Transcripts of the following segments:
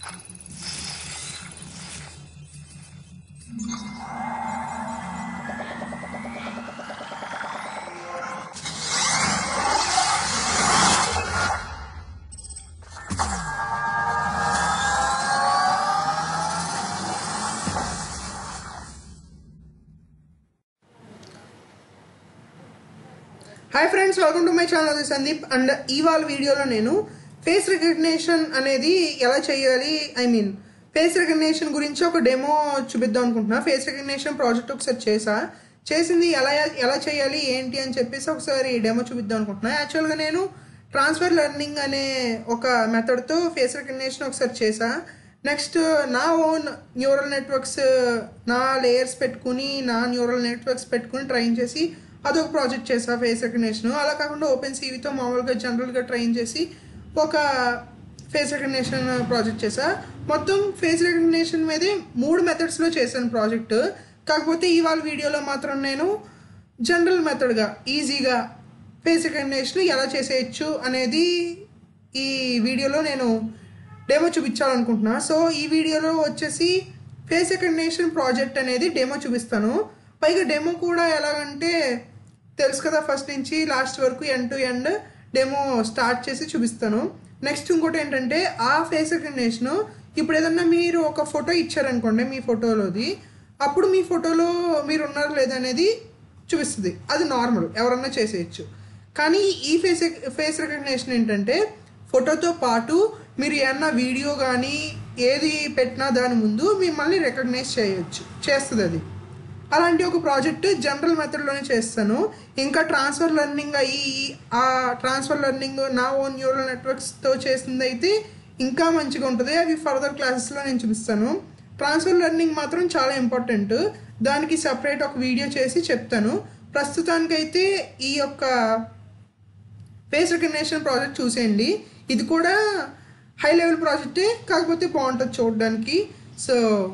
Hi friends welcome to my channel Sandeep and ఇవాళ వీడియోలో నేను ఫేస్ రికగ్నిషన్ అనేది ఎలా చేయాలి ఐ మీన్ ఫేస్ రికగ్నిషన్ గురించి ఒక డెమో చూపిద్దాం అనుకుంటున్నా ఫేస్ రికగ్నిషన్ ప్రాజెక్ట్ ఒకసారి చేసా చేసింది ఎలా ఎలా చేయాలి ఏంటి అని చెప్పేసి ఒకసారి డెమో చూపిద్దాం అనుకుంటున్నా యాక్చువల్గా నేను ట్రాన్స్ఫర్ లెర్నింగ్ అనే ఒక మెథడ్తో ఫేస్ రికగ్నిషన్ ఒకసారి చేసా నెక్స్ట్ నా ఓన్ న్యూరల్ నెట్వర్క్స్ నా లేయర్స్ పెట్టుకుని నా న్యూరల్ నెట్వర్క్స్ పెట్టుకుని ట్రైన్ చేసి అదొక ప్రాజెక్ట్ చేసా ఫేస్ రికగ్నేషన్ అలా కాకుండా ఓపెన్ సీవీతో మామూలుగా జనరల్గా ట్రైన్ చేసి ఒక ఫేస్ రికగ్నేషన్ ప్రాజెక్ట్ చేసా మొత్తం ఫేస్ రికగ్నేషన్ మీదే మూడు మెథడ్స్లో చేశాను ప్రాజెక్ట్ కాకపోతే ఇవాళ వీడియోలో మాత్రం నేను జనరల్ మెథడ్గా ఈజీగా ఫేస్ రికగ్నేషన్ ఎలా చేసేయచ్చు అనేది ఈ వీడియోలో నేను డెమో చూపించాలనుకుంటున్నా సో ఈ వీడియోలో వచ్చేసి ఫేస్ రికగ్నేషన్ ప్రాజెక్ట్ అనేది డెమో చూపిస్తాను పైగా డెమో కూడా ఎలాగంటే తెలుసు కదా ఫస్ట్ నుంచి లాస్ట్ వరకు end to end demo start చేసి చూపిస్తాను నెక్స్ట్ ఇంకోటి ఏంటంటే ఆ ఫేస్ రికగ్నేషన్ ఇప్పుడు ఏదన్నా మీరు ఒక ఫోటో ఇచ్చారనుకోండి మీ ఫోటోలోది అప్పుడు మీ ఫోటోలో మీరు ఉన్నారు లేదనేది చూపిస్తుంది అది నార్మల్ ఎవరన్నా చేసేయచ్చు కానీ ఈ ఫేస్ ఫేస్ రికగ్నేషన్ ఏంటంటే ఫోటోతో పాటు మీరు ఏమన్నా వీడియో కానీ ఏది పెట్టినా దాని ముందు మిమ్మల్ని రికగ్నైజ్ చేయొచ్చు చేస్తుంది అది అలాంటి ఒక ప్రాజెక్ట్ జనరల్ మెథడ్లోనే చేస్తాను ఇంకా ట్రాన్స్ఫర్ లెర్నింగ్ అయ్యి ఆ ట్రాన్స్ఫర్ లెర్నింగ్ నా ఓన్ న్యూరల్ నెట్వర్క్స్తో చేసింది అయితే ఇంకా మంచిగా ఉంటుంది అవి ఫర్దర్ క్లాసెస్లో నేను చూపిస్తాను ట్రాన్స్ఫర్ లెర్నింగ్ మాత్రం చాలా ఇంపార్టెంట్ దానికి సపరేట్ ఒక వీడియో చేసి చెప్తాను ప్రస్తుతానికైతే ఈ యొక్క ఫేస్ రికగ్నేషన్ ప్రాజెక్ట్ చూసేయండి ఇది కూడా హై లెవెల్ ప్రాజెక్టే కాకపోతే బాగుంటుంది చూడడానికి సో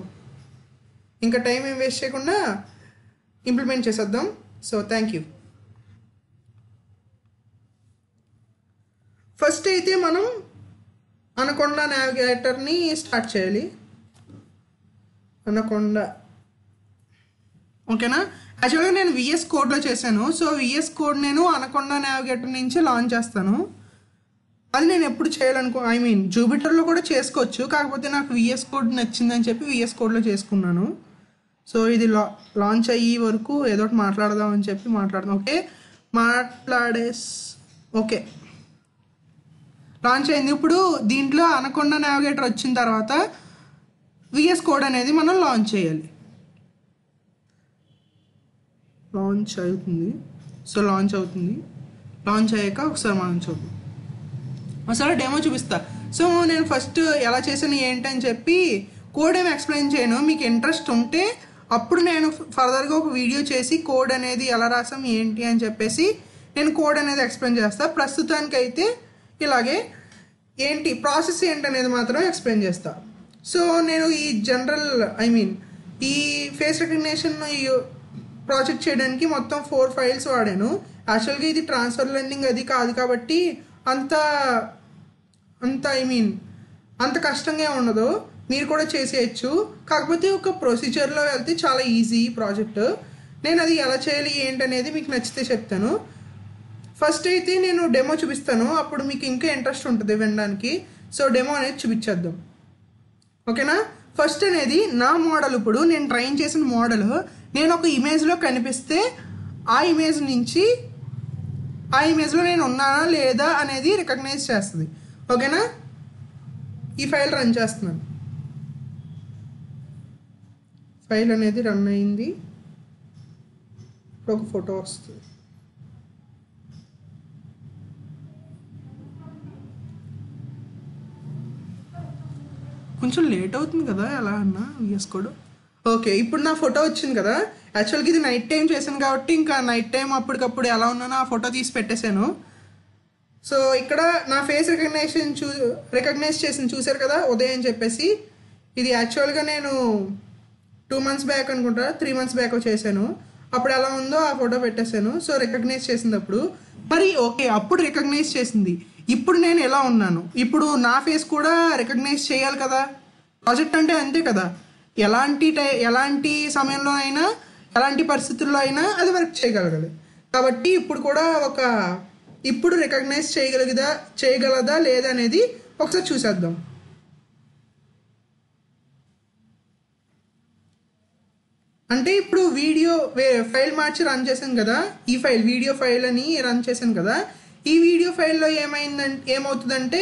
ఇంకా టైం ఏం వేస్ట్ చేయకుండా ఇంప్లిమెంట్ చేసేద్దాం సో థ్యాంక్ యూ ఫస్ట్ అయితే మనం అనకొండ నావిగేటర్ని స్టార్ట్ చేయాలి అనకొండ ఓకేనా యాక్చువల్గా నేను విఎస్ కోడ్లో చేశాను సో విఎస్ కోడ్ నేను అనకొండ నావిగేటర్ నుంచి లాంచ్ చేస్తాను అది నేను ఎప్పుడు చేయాలనుకో ఐ మీన్ జూపిటర్లో కూడా చేసుకోవచ్చు కాకపోతే నాకు విఎస్ కోడ్ నచ్చిందని చెప్పి విఎస్ కోడ్లో చేసుకున్నాను సో ఇది లా లాంచ్ అయ్యే వరకు ఏదో ఒకటి మాట్లాడదామని చెప్పి మాట్లాడదాం ఓకే మాట్లాడేస్ ఓకే లాంచ్ అయింది ఇప్పుడు దీంట్లో అనకొండ నావిగేటర్ వచ్చిన తర్వాత విఎస్ కోడ్ అనేది మనం లాంచ్ చేయాలి లాంచ్ అవుతుంది సో లాంచ్ అవుతుంది లాంచ్ అయ్యాక ఒకసారి మనం చూద్దాం ఒకసారి డెమో చూపిస్తా సో నేను ఫస్ట్ ఎలా చేశాను ఏంటి అని చెప్పి కోడ్ ఏమి ఎక్స్ప్లెయిన్ చేయను మీకు ఇంట్రెస్ట్ ఉంటే అప్పుడు నేను ఫర్దర్గా ఒక వీడియో చేసి కోడ్ అనేది ఎలా రాసాం ఏంటి అని చెప్పేసి నేను కోడ్ అనేది ఎక్స్ప్లెయిన్ చేస్తా ప్రస్తుతానికి అయితే ఇలాగే ఏంటి ప్రాసెస్ ఏంటి అనేది మాత్రం ఎక్స్ప్లెయిన్ చేస్తా సో నేను ఈ జనరల్ ఐ మీన్ ఈ ఫేస్ రికగ్నేషన్ ఈ ప్రాజెక్ట్ చేయడానికి మొత్తం ఫోర్ ఫైల్స్ వాడాను యాక్చువల్గా ఇది ట్రాన్స్ఫర్ లెర్నింగ్ అది కాదు కాబట్టి అంత అంత ఐ మీన్ అంత కష్టంగా ఉండదు మీరు కూడా చేసేయచ్చు కాకపోతే ఒక ప్రొసీజర్లో వెళ్తే చాలా ఈజీ ప్రాజెక్ట్ నేను అది ఎలా చేయాలి ఏంటి అనేది మీకు నచ్చితే చెప్తాను ఫస్ట్ అయితే నేను డెమో చూపిస్తాను అప్పుడు మీకు ఇంకా ఇంట్రెస్ట్ ఉంటుంది వినడానికి సో డెమో అనేది చూపించేద్దాం ఓకేనా ఫస్ట్ అనేది నా మోడల్ ఇప్పుడు నేను ట్రైన్ చేసిన మోడల్ నేను ఒక ఇమేజ్లో కనిపిస్తే ఆ ఇమేజ్ నుంచి ఆ ఇమేజ్లో నేను ఉన్నానా లేదా అనేది రికగ్నైజ్ చేస్తుంది ఓకేనా ఈ ఫైల్ రన్ చేస్తున్నాను ఫైల్ అనేది రన్ అయింది ఇప్పుడు ఒక ఫోటో వస్తుంది కొంచెం లేట్ అవుతుంది కదా ఎలా అన్నా విఎస్ కోడ్ ఓకే ఇప్పుడు నా ఫోటో వచ్చింది కదా యాక్చువల్గా ఇది నైట్ టైం చేశాను కాబట్టి ఇంకా నైట్ టైం అప్పటికప్పుడు ఎలా ఉన్నానో ఆ ఫోటో తీసి పెట్టేశాను సో ఇక్కడ నా ఫేస్ రికగ్నైజేషన్ చూ రికగ్నైజ్ చేసింది చూశారు కదా ఉదయం అని చెప్పేసి ఇది యాక్చువల్గా నేను టూ మంత్స్ బ్యాక్ అనుకుంటా త్రీ మంత్స్ బ్యాక్ చేశాను అప్పుడు ఎలా ఉందో ఆ ఫోటో పెట్టేశాను సో రికగ్నైజ్ చేసింది అప్పుడు మరి ఓకే అప్పుడు రికగ్నైజ్ చేసింది ఇప్పుడు నేను ఎలా ఉన్నాను ఇప్పుడు నా ఫేస్ కూడా రికగ్నైజ్ చేయాలి కదా ప్రాజెక్ట్ అంటే అంతే కదా ఎలాంటి టై ఎలాంటి సమయంలో అయినా ఎలాంటి పరిస్థితుల్లో అయినా అది వర్క్ చేయగలగాలి కాబట్టి ఇప్పుడు కూడా ఒక ఇప్పుడు రికగ్నైజ్ చేయగలిగదా చేయగలదా లేదా అనేది ఒకసారి చూసేద్దాం అంటే ఇప్పుడు వీడియో ఫైల్ మార్చి రన్ చేశాను కదా ఈ ఫైల్ వీడియో ఫైల్ అని రన్ చేశాను కదా ఈ వీడియో ఫైల్లో ఏమైందంటే ఏమవుతుందంటే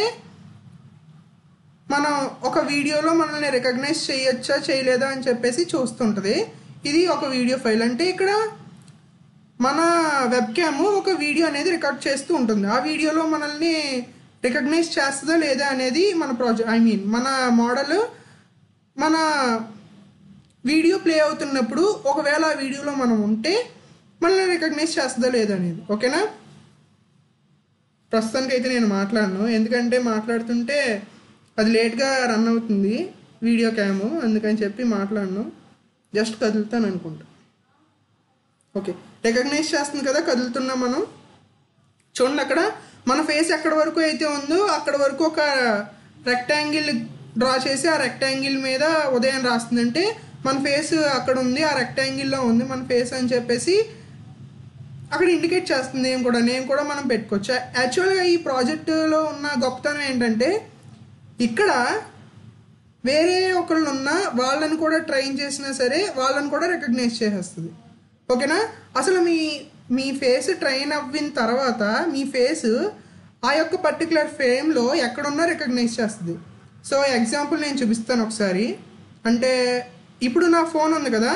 మనం ఒక వీడియోలో మనల్ని రికగ్నైజ్ చేయొచ్చా చేయలేదా అని చెప్పేసి చూస్తుంటుంది ఇది ఒక వీడియో ఫైల్ అంటే ఇక్కడ మన వెబ్ క్యామ్ ఒక వీడియో అనేది రికార్డ్ చేస్తూ ఉంటుంది ఆ వీడియోలో మనల్ని రికగ్నైజ్ చేస్తుందా లేదా అనేది మన ప్రాజెక్ట్ ఐ మీన్ మన మోడల్ మన వీడియో ప్లే అవుతున్నప్పుడు ఒకవేళ ఆ వీడియోలో మనం ఉంటే మనల్ని రికగ్నైజ్ చేస్తుందా లేదా అనేది ఓకేనా ప్రస్తుతానికి అయితే నేను మాట్లాడను ఎందుకంటే మాట్లాడుతుంటే అది లేట్గా రన్ అవుతుంది వీడియో క్యాము అందుకని చెప్పి మాట్లాడను జస్ట్ కదులుతాను అనుకుంటా ఓకే రికగ్నైజ్ చేస్తుంది కదా కదులుతున్నాం మనం చూడండి అక్కడ మన ఫేస్ ఎక్కడ వరకు అయితే ఉందో అక్కడ వరకు ఒక రెక్టాంగిల్ డ్రా చేసి ఆ రెక్టాంగిల్ మీద ఉదయం రాస్తుందంటే మన ఫేస్ అక్కడ ఉంది ఆ రెక్టాంగిల్లో ఉంది మన ఫేస్ అని చెప్పేసి అక్కడ ఇండికేట్ చేస్తుంది నేమ్ కూడా నేమ్ కూడా మనం పెట్టుకోవచ్చు యాక్చువల్గా ఈ ప్రాజెక్టులో ఉన్న గొప్పతనం ఏంటంటే ఇక్కడ వేరే ఒకళ్ళు ఉన్నా వాళ్ళని కూడా ట్రైన్ చేసినా సరే వాళ్ళని కూడా రికగ్నైజ్ చేసేస్తుంది ఓకేనా అసలు మీ మీ ఫేస్ ట్రైన్ అవ్విన తర్వాత మీ ఫేస్ ఆ యొక్క పర్టికులర్ ఫ్రేమ్లో ఎక్కడున్నా రికగ్నైజ్ చేస్తుంది సో ఎగ్జాంపుల్ నేను చూపిస్తాను ఒకసారి అంటే ఇప్పుడు నా ఫోన్ ఉంది కదా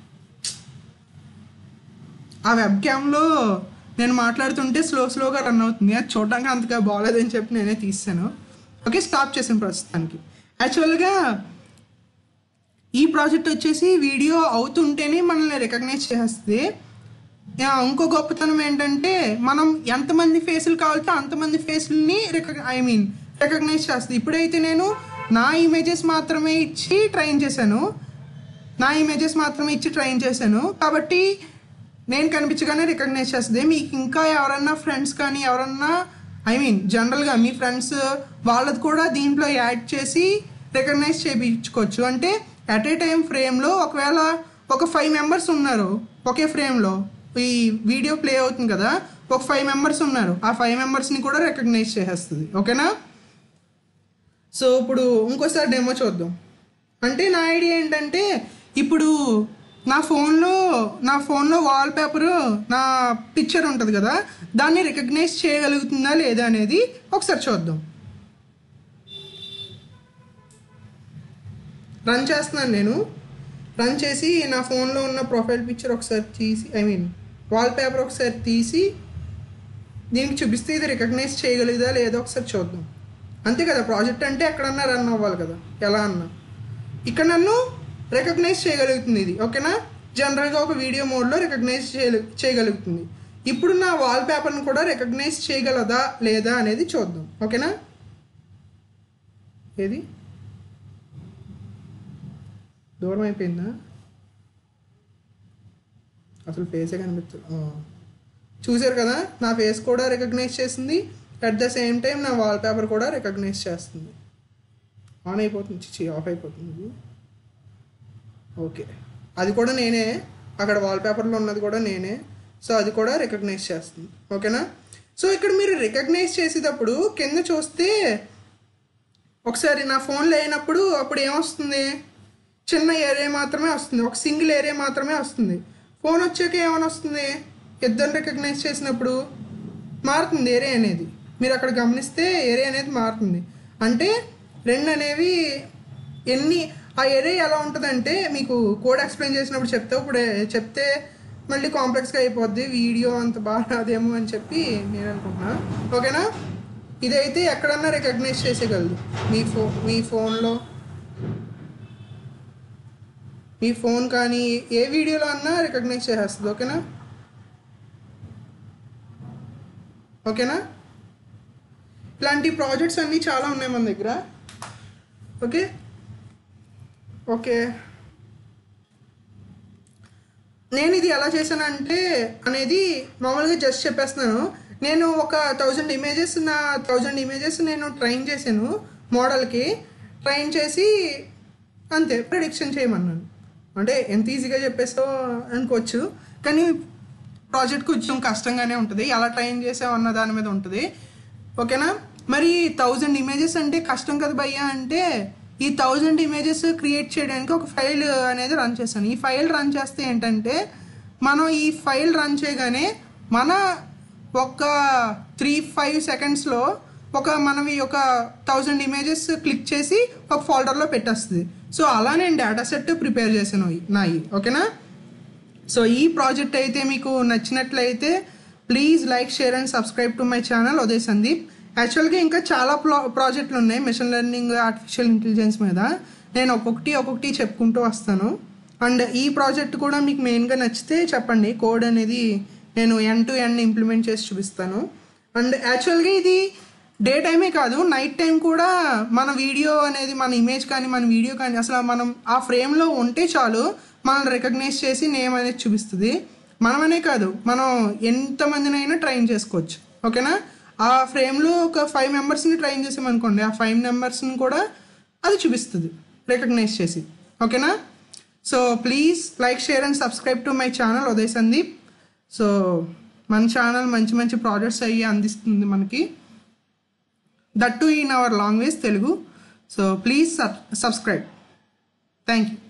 ఆ వెబ్ క్యామ్లో నేను మాట్లాడుతుంటే స్లో స్లోగా రన్ అవుతుంది అది చూడడానికి అంతగా బాగాలేదని చెప్పి నేనే తీసాను ఓకే స్టాప్ చేసాను ప్రస్తుతానికి యాక్చువల్గా ఈ ప్రాజెక్ట్ వచ్చేసి వీడియో అవుతుంటేనే మనల్ని రికగ్నైజ్ చేస్తుంది ఆ, ఇంకో గొప్పతనం ఏంటంటే మనం ఎంతమంది ఫేసులు కావాలితే అంతమంది ఫేసులని రికగ్ ఐ మీన్ రికగ్నైజ్ చేస్తుంది ఇప్పుడైతే నేను నా ఇమేజెస్ మాత్రమే ఇచ్చి ట్రైన్ చేశాను నా ఇమేజెస్ మాత్రమే ఇచ్చి ట్రైన్ చేశాను కాబట్టి నేను కనిపించగానే రికగ్నైజ్ చేస్తుంది మీకు ఇంకా ఎవరన్నా ఫ్రెండ్స్ కానీ ఎవరన్నా ఐ మీన్ జనరల్గా మీ ఫ్రెండ్స్ వాళ్ళది కూడా దీంట్లో యాడ్ చేసి రికగ్నైజ్ చేయించుకోవచ్చు అంటే అట్ ఏ టైం ఫ్రేమ్లో ఒకవేళ ఒక ఫైవ్ మెంబర్స్ ఉన్నారు ఒకే ఫ్రేమ్లో ఈ వీడియో ప్లే అవుతుంది కదా ఒక ఫైవ్ మెంబర్స్ ఉన్నారు ఆ ఫైవ్ మెంబర్స్ని కూడా రికగ్నైజ్ చేసేస్తుంది ఓకేనా సో ఇప్పుడు ఇంకోసారి డెమో చూద్దాం అంటే నా ఐడియా ఏంటంటే ఇప్పుడు నా ఫోన్లో నా ఫోన్లో వాల్ పేపరు నా పిక్చర్ ఉంటుంది కదా దాన్ని రికగ్నైజ్ చేయగలుగుతుందా లేదా అనేది ఒకసారి చూద్దాం రన్ చేస్తున్నాను నేను రన్ చేసి నా ఫోన్లో ఉన్న ప్రొఫైల్ పిక్చర్ ఒకసారి తీసి ఐ మీన్ వాల్ పేపర్ ఒకసారి తీసి దీనికి చూపిస్తే ఇది రికగ్నైజ్ చేయగలిగదా లేదో ఒకసారి చూద్దాం అంతే కదా ప్రాజెక్ట్ అంటే ఎక్కడన్నా రన్ అవ్వాలి కదా ఎలా అన్నా ఇక్కడ నన్ను రికగ్నైజ్ చేయగలుగుతుంది ఇది ఓకేనా జనరల్గా ఒక వీడియో మోడ్లో రికగ్నైజ్ చేయగ- చేయగలుగుతుంది ఇప్పుడు నా వాల్ పేపర్ని కూడా రికగ్నైజ్ చేయగలదా లేదా అనేది చూద్దాం ఓకేనా ఏది దూరం అయిపోయిందా అసలు ఫేసే కనిపించదు ఆ. చూశారు కదా నా ఫేస్ కూడా రికగ్నైజ్ చేసింది అట్ ద సేమ్ టైం నా వాల్ పేపర్ కూడా రికగ్నైజ్ చేస్తుంది ఆన్ అయిపోతుంది చిచి ఆఫ్ అయిపోతుంది ఇది ఓకే అది కూడా నేనే అక్కడ వాల్ పేపర్లో ఉన్నది కూడా నేనే సో అది కూడా రికగ్నైజ్ చేస్తుంది ఓకేనా సో ఇక్కడ మీరు రికగ్నైజ్ చేసేటప్పుడు కింద చూస్తే ఒకసారి నా ఫోన్ లేనప్పుడు అప్పుడు ఏమొస్తుంది చిన్న ఏరియా మాత్రమే వస్తుంది ఒక సింగిల్ ఏరియా మాత్రమే వస్తుంది ఫోన్ వచ్చాక ఏమైనా వస్తుంది ఇద్దరు రికగ్నైజ్ చేసినప్పుడు మారుతుంది ఏరియా అనేది మీరు అక్కడ గమనిస్తే ఏరియా అనేది మారుతుంది అంటే రెండు అనేవి ఎన్ని ఆ ఏరియా ఎలా ఉంటుందంటే మీకు కోడ్ ఎక్స్ప్లెయిన్ చేసినప్పుడు చెప్తే ఇప్పుడు చెప్తే మళ్ళీ కాంప్లెక్స్గా అయిపోద్ది వీడియో అంత బాగా రాదేమో అని చెప్పి నేను అనుకుంటున్నా ఓకేనా ఇదైతే ఎక్కడన్నా రికగ్నైజ్ చేసేయగలదు మీ ఫో మీ ఫోన్లో మీ ఫోన్ కానీ ఏ వీడియోలో అన్నా రికగ్నైజ్ చేసేస్తుంది ఓకేనా ఓకేనా ఇలాంటి ప్రాజెక్ట్స్ అన్నీ చాలా ఉన్నాయి మన దగ్గర ఓకే ఓకే నేను ఇది ఎలా చేశానంటే అనేది మామూలుగా జస్ట్ చెప్పేస్తున్నాను నేను ఒక థౌజండ్ ఇమేజెస్ నా థౌజండ్ ఇమేజెస్ నేను ట్రైన్ చేశాను మోడల్కి ట్రైన్ చేసి అంతే ప్రిడిక్షన్ చేయమన్నాను అంటే ఎంత ఈజీగా చెప్పేసో అనుకోవచ్చు కానీ ప్రాజెక్ట్ కొంచెం కష్టంగానే ఉంటుంది ఎలా ట్రైన్ చేసావు అన్న దాని మీద ఉంటుంది ఓకేనా మరి థౌజండ్ ఇమేజెస్ అంటే కష్టం కదా భయ్యా అంటే ఈ థౌజండ్ ఇమేజెస్ క్రియేట్ చేయడానికి ఒక ఫైల్ అనేది రన్ చేశాను ఈ ఫైల్ రన్ చేస్తే ఏంటంటే మనం ఈ ఫైల్ రన్ చేయగానే మన ఒక త్రీ ఫైవ్ సెకండ్స్లో ఒక మనవి ఒక థౌజండ్ ఇమేజెస్ క్లిక్ చేసి ఒక ఫోల్డర్లో పెట్టేస్తుంది సో అలా నేను డేటా సెట్ ప్రిపేర్ చేశాను నాయి ఓకేనా సో ఈ ప్రాజెక్ట్ అయితే మీకు నచ్చినట్లయితే please like share and subscribe to my channel Uday Sandeep యాక్చువల్గా ఇంకా చాలా ప్రా ప్రాజెక్టులు ఉన్నాయి మిషన్ లెర్నింగ్ ఆర్టిఫిషియల్ ఇంటెలిజెన్స్ మీద నేను ఒక్కొక్కటి ఒక్కొక్కటి చెప్పుకుంటూ వస్తాను అండ్ ఈ ప్రాజెక్ట్ కూడా మీకు మెయిన్గా నచ్చితే చెప్పండి కోడ్ అనేది నేను ఎన్ టు ఎన్ ఇంప్లిమెంట్ చేసి చూపిస్తాను అండ్ యాక్చువల్గా ఇది డే టైమే కాదు నైట్ టైం కూడా మన వీడియో అనేది మన ఇమేజ్ కానీ మన వీడియో కానీ అసలు మనం ఆ ఫ్రేమ్లో ఉంటే చాలు మనల్ని రికగ్నైజ్ చేసి నేమ్ అనేది చూపిస్తుంది మనమనే కాదు మనం ఎంతమందినైనా ట్రైన్ చేసుకోవచ్చు ఓకేనా ఆ ఫ్రేమ్లో ఒక ఫైవ్ మెంబర్స్ని ట్రైన్ చేసామనుకోండి ఆ ఫైవ్ మెంబర్స్ని కూడా అది చూపిస్తుంది రికగ్నైజ్ చేసి ఓకేనా so please like share and subscribe to my channel Uday Sandeep so మన ఛానల్ మంచి మంచి ప్రాజెక్ట్స్ అయ్యి అందిస్తుంది మనకి that too in our language Telugu so please sub subscribe thank you